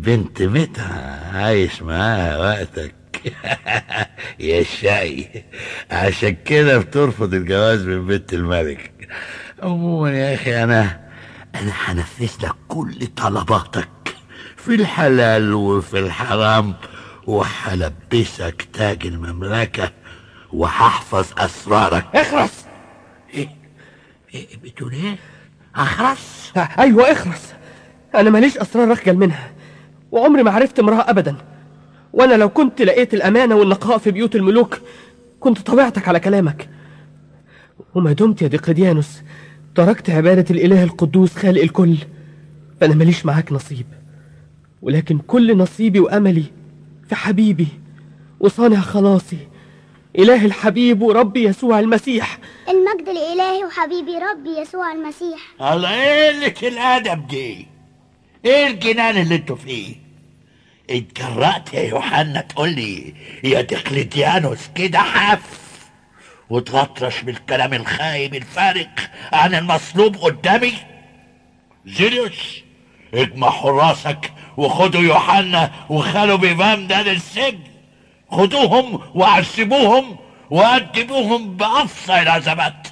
بنت متعة عايش معاها وقتك يا شاي عشان كده بترفض الجواز من بنت الملك عموما يا اخي انا انا هنفذ لك كل طلباتك في الحلال وفي الحرام وهلبسك تاج المملكة وهحفظ اسرارك اخرس ايه ايه بتقول ايه اخرس ايوه اخرس انا ماليش اسرار اخجل منها وعمري ما عرفت امراه ابدا وانا لو كنت لقيت الامانه والنقاء في بيوت الملوك كنت طبعتك على كلامك وما دمت يا ديقلديانوس تركت عباده الاله القدوس خالق الكل فانا ماليش معاك نصيب ولكن كل نصيبي واملي في حبيبي وصانع خلاصي اله الحبيب وربي يسوع المسيح المجد لإلهي وحبيبي ربي يسوع المسيح الله ايه قلة الادب دي ايه الجنان اللي انتوا فيه اتجرأت يا يوحنا تقول لي يا دقلديانوس كده حف وتغطرش بالكلام الخايب الفارغ عن المصلوب قدامي زيليوس اجمع حراسك وخدوا يوحنا وخالوا بيفام ده للسجن خدوهم وعذبوهم وأدبوهم بأفصى العذابات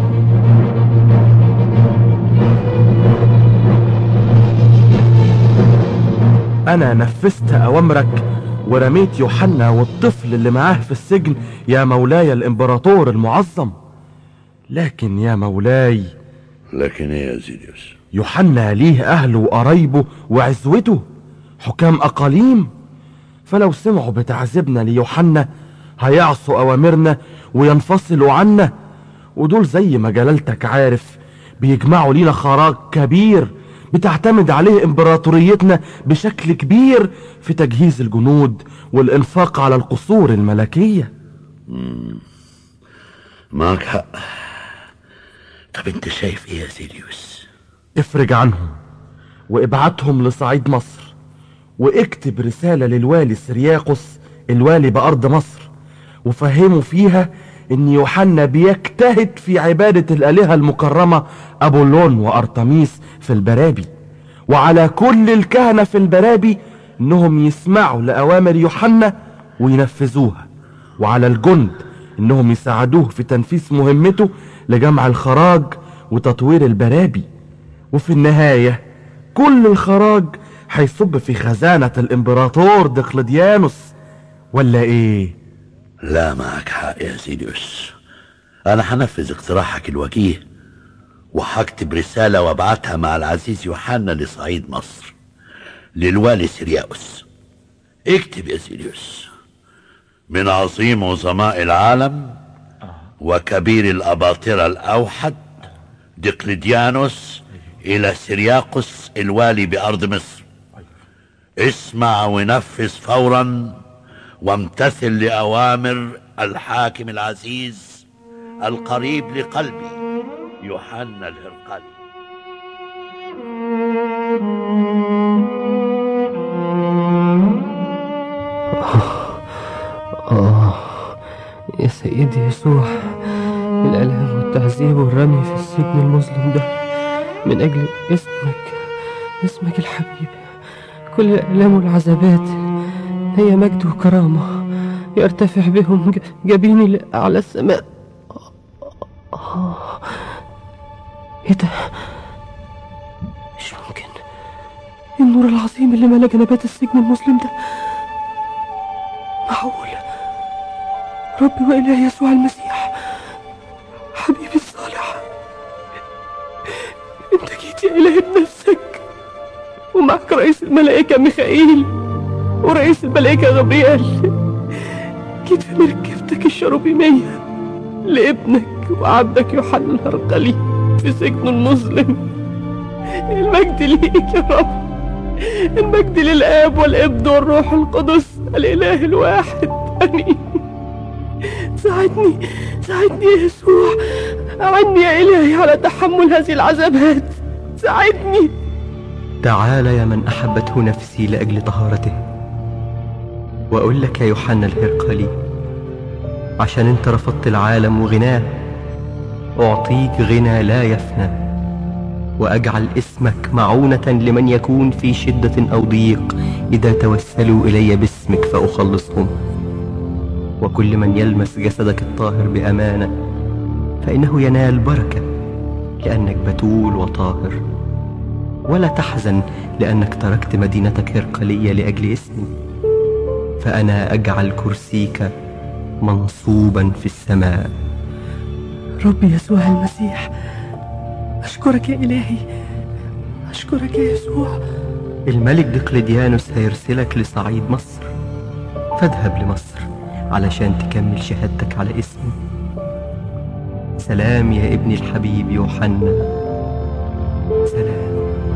أنا نفذت أوامرك ورميت يوحنا والطفل اللي معاه في السجن يا مولاي الإمبراطور المعظم لكن يا مولاي لكن ايه يا زيليوس يوحنا ليه أهله وقرايبه وعزوته حكام أقاليم فلو سمعوا بتعذيبنا ليوحنا هيعصوا أوامرنا وينفصلوا عنا ودول زي ما جلالتك عارف بيجمعوا لينا خراج كبير بتعتمد عليه امبراطوريتنا بشكل كبير في تجهيز الجنود والانفاق على القصور الملكية معك حق طب انت شايف ايه يا زيليوس افرج عنهم وابعتهم لصعيد مصر واكتب رسالة للوالي سرياقس الوالي بأرض مصر وفهموا فيها ان يوحنا بيجتهد في عبادة الآلهة المكرمة أبولون وأرتميس في البرابي وعلى كل الكهنة في البرابي انهم يسمعوا لأوامر يوحنا وينفذوها وعلى الجند انهم يساعدوه في تنفيذ مهمته لجمع الخراج وتطوير البرابي وفي النهاية كل الخراج هيصب في خزانة الامبراطور دقلديانوس ولا ايه لا معك حق يا زيليوس انا هنفذ اقتراحك الوجيه وهكتب رسالة وابعتها مع العزيز يوحنا لصعيد مصر للوالي سيرياوس اكتب يا زيليوس من عظيم عظماء العالم وكبير الأباطرة الأوحد دقلديانوس إلى سيرياقس الوالي بأرض مصر اسمع ونفذ فورا وامتثل لأوامر الحاكم العزيز القريب لقلبي يوحنا الهرقلي آه يا سيدي يسوع الآلام والتعذيب والرمي في السجن المظلم ده من أجل اسمك اسمك الحبيب كل الآلام والعذابات هي مجد وكرامة يرتفع بهم ج- جبيني لأعلى السماء آه. إيه ده؟ مش ممكن النور العظيم اللي ملا جنبات السجن المظلم ده معقول ربي وإله يسوع المسيح حبيبي الصالح انت جيت يا إله بنفسك ومعك رئيس الملائكة ميخائيل ورئيس الملائكة غبريال جيت في مركبتك الشروبيمية لابنك وعبدك يوحنا الهرقلي في سجنه المظلم المجد ليك يا رب المجد للآب والابن والروح القدس الإله الواحد آمين ساعدني ساعدني يا يسوع أعني يا إلهي على تحمل هذه العذابات ساعدني تعال يا من أحبته نفسي لأجل طهارته وأقول لك يا يوحنا الهرقلي عشان انت رفضت العالم وغناه أعطيك غنى لا وأجعل اسمك معونة لمن يكون في شدة أو ضيق إذا توسلوا إلي باسمك فأخلصهم وكل من يلمس جسدك الطاهر بأمانة فإنه ينال بركة لأنك بتول وطاهر ولا تحزن لأنك تركت مدينتك هرقلية لأجل اسمي فأنا أجعل كرسيك منصوبا في السماء ربي يسوع المسيح أشكرك يا إلهي أشكرك يا يسوع الملك دقلديانوس هيرسلك لصعيد مصر فاذهب لمصر علشان تكمل شهادتك على اسمي سلام يا ابني الحبيب يوحنا سلام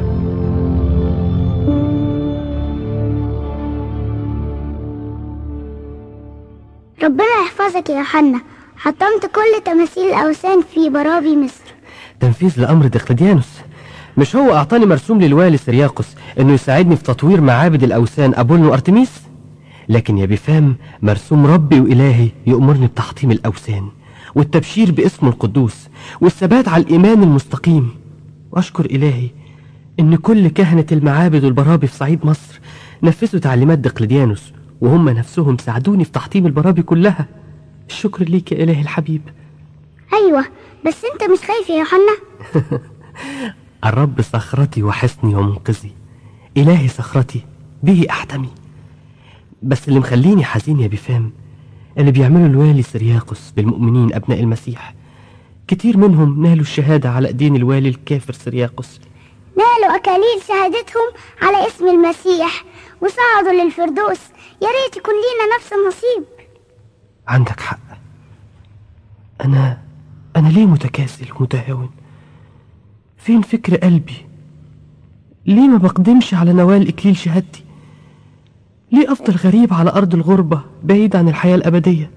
ربنا يحفظك يا يوحنا حطمت كل تماثيل الأوثان في برابي مصر تنفيذ لأمر دقلديانوس مش هو أعطاني مرسوم للوالي سرياقس إنه يساعدني في تطوير معابد الأوثان أبولون وأرتميس لكن يا بفهم مرسوم ربي وإلهي يأمرني بتحطيم الأوثان والتبشير باسمه القدوس والثبات على الإيمان المستقيم وأشكر إلهي إن كل كهنة المعابد والبرابي في صعيد مصر نفذوا تعليمات دقلديانوس وهم نفسهم ساعدوني في تحطيم البرابي كلها الشكر ليك يا إلهي الحبيب أيوة بس أنت مش خايف يا يوحنا الرب صخرتي وحصني ومنقذي إلهي صخرتي به أحتمي بس اللي مخليني حزين يا بفام اللي بيعمله الوالي سرياقس بالمؤمنين أبناء المسيح كتير منهم نالوا الشهادة على أيدين الوالي الكافر سرياقس نالوا أكاليل شهادتهم على اسم المسيح وصعدوا للفردوس يا ريت يكون لينا نفس النصيب عندك حق أنا أنا ليه متكاسل ومتهاون فين فكر قلبي ليه ما بقدمش على نوال إكليل شهادتي ليه أفضل غريب على أرض الغربة بعيد عن الحياة الأبدية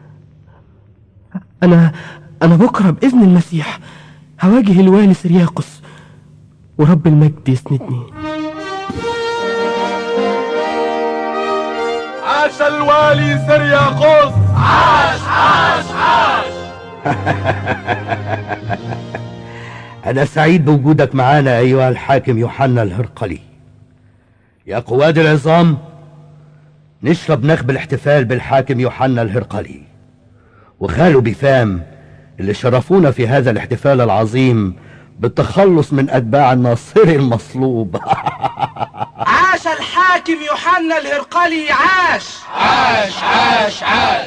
أنا أنا بكرة بإذن المسيح هواجه الوالي سرياقس ورب المجد يسندني عاش الوالي سرياقوس أنا سعيد بوجودك معانا أيها الحاكم يوحنا الهرقلي يا قواد العظام نشرب نخب الاحتفال بالحاكم يوحنا الهرقلي وخاله بفام اللي شرفونا في هذا الاحتفال العظيم بالتخلص من أتباع الناصري المصلوب عاش الحاكم يوحنا الهرقلي عاش عاش عاش عاش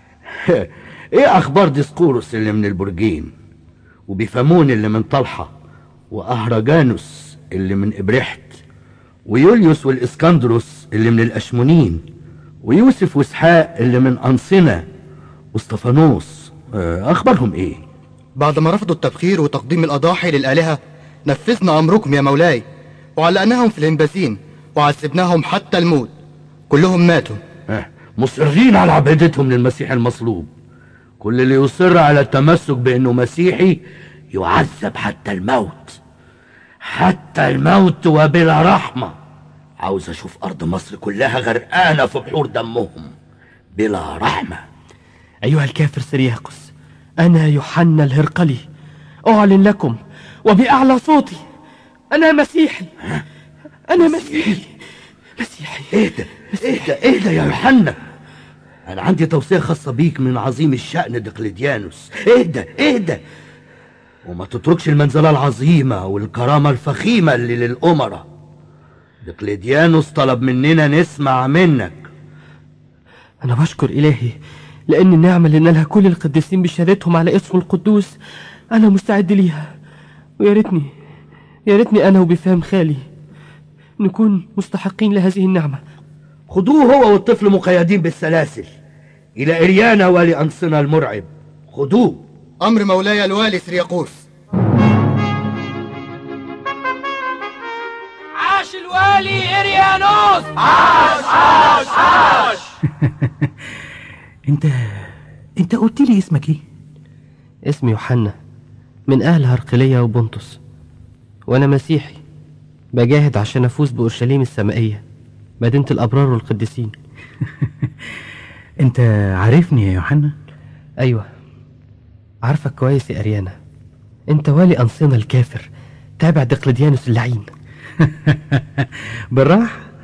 ايه اخبار ديسقورس اللي من البرجين وبيفامون اللي من طلحة واهرجانوس اللي من ابرحت ويوليوس والاسكندروس اللي من الاشمونين ويوسف واسحاق اللي من انصنة واستفانوس آه، اخبارهم ايه بعد ما رفضوا التبخير وتقديم الأضاحي للآلهة نفذنا أمركم يا مولاي وعلقناهم في الهنبسين وعذبناهم حتى الموت كلهم ماتوا آه، مصرين على عبادتهم للمسيح المصلوب كل اللي يصر على التمسك بانه مسيحي يعذب حتى الموت حتى الموت وبلا رحمة عاوز اشوف ارض مصر كلها غرقانة في بحور دمهم بلا رحمة أيها الكافر سرياقس أنا يوحنا الهرقلي أعلن لكم وبأعلى صوتي أنا مسيحي أنا مسيحي مسيحي اهدى اهدى اهدى يا يوحنا انا عندي توصية خاصة بيك من عظيم الشأن دقلديانوس اهدى اهدى وما تتركش المنزلة العظيمة والكرامة الفخيمة اللي للأمراء دقلديانوس طلب مننا نسمع منك أنا بشكر إلهي لأن النعمة اللي نالها كل القديسين بشهادتهم على اسمه القدوس أنا مستعد ليها ويا ريتني يا ريتني أنا وبفهم خالي نكون مستحقين لهذه النعمة خدوه هو والطفل مقيدين بالسلاسل إلى إريانا والي أنصنا المرعب خدوه أمر مولاي الوالي سرياقوس عاش الوالي إريانوس انت انت قلت لي اسمك ايه اسمي يوحنا من أهل هرقلية وبنطس وأنا مسيحي بجاهد عشان أفوز بأورشليم السمائية مدينة الأبرار والقديسين انت عارفني يا يوحنا أيوة عارفك كويس يا أريانا أنت والي أنصنة الكافر تابع دقلديانوس اللعين بالراحة